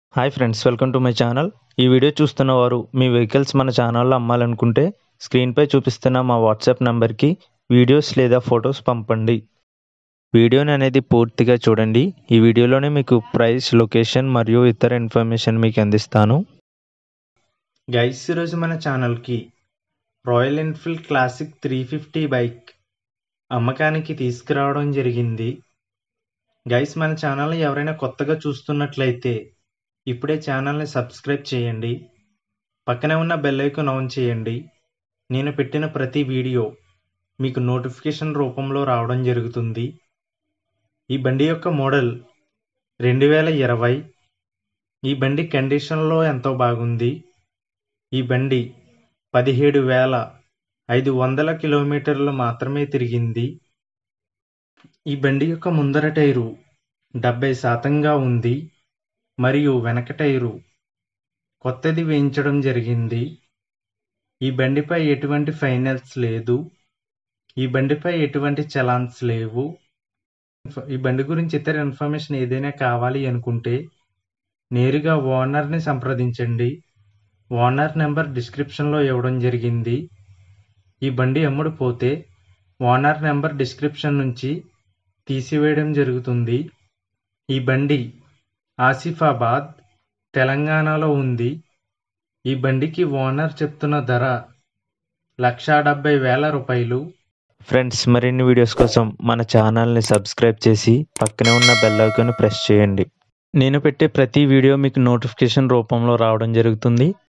hi friends welcome to my channel ఈ video చూస్తున్న వారు మీ వెహికల్స్ మన ఛానల్లో అమ్మాలనుకుంటే స్క్రీన్పై చూపిస్తున్న మా వాట్సాప్ నంబర్కి వీడియోస్ లేదా ఫొటోస్ పంపండి వీడియోని అనేది పూర్తిగా చూడండి ఈ వీడియోలోనే మీకు ప్రైస్ లొకేషన్ మరియు ఇతర ఇన్ఫర్మేషన్ మీకు అందిస్తాను గైస్ ఈరోజు మన ఛానల్కి Royal Enfield Classic three fifty bike అమ్మకానికి తీసుకురావడం జరిగింది గైస్ మన ఛానల్ ఎవరైనా కొత్తగా చూస్తున్నట్లయితే ఇప్పుడే ఛానల్ని సబ్స్క్రైబ్ చేయండి పక్కనే ఉన్న బెల్ ఐకాన్ ఆన్ చేయండి నేను పెట్టిన ప్రతి వీడియో మీకు నోటిఫికేషన్ రూపంలో రావడం జరుగుతుంది ఈ బండి యొక్క మోడల్ రెండు వేల ఇరవై ఈ బండి కండిషన్లో ఎంతో బాగుంది ఈ బండి పదిహేడు వేల ఐదు వందల కిలోమీటర్లు మాత్రమే తిరిగింది ఈ బండి యొక్క ముందర టైరు డెబ్బై శాతంగా ఉంది మరియు వెనక టైరు కొత్తది వేయించడం జరిగింది ఈ బండిపై ఎటువంటి ఫైనల్స్ లేదు ఈ బండిపై ఎటువంటి చలాన్స్ లేవు ఈ బండి గురించి ఇతర ఇన్ఫర్మేషన్ ఏదైనా కావాలి అనుకుంటే నేరుగా ఓనర్ని సంప్రదించండి ఓనర్ నెంబర్ డిస్క్రిప్షన్లో ఇవ్వడం జరిగింది ఈ బండి అమ్ముడు పోతే ఓనర్ నెంబర్ డిస్క్రిప్షన్ నుంచి తీసివేయడం జరుగుతుంది ఈ బండి ఆసిఫాబాద్ తెలంగాణలో ఉంది ఈ బండికి ఓనర్ చెప్తున్న ధర లక్షా డెబ్బై వేల రూపాయలు ఫ్రెండ్స్ మరిన్ని వీడియోస్ కోసం మన ఛానల్ని సబ్స్క్రైబ్ చేసి పక్కనే ఉన్న బెల్ ఐకాన్ ప్రెస్ చేయండి నేను పెట్టే ప్రతి వీడియో మీకు నోటిఫికేషన్ రూపంలో రావడం జరుగుతుంది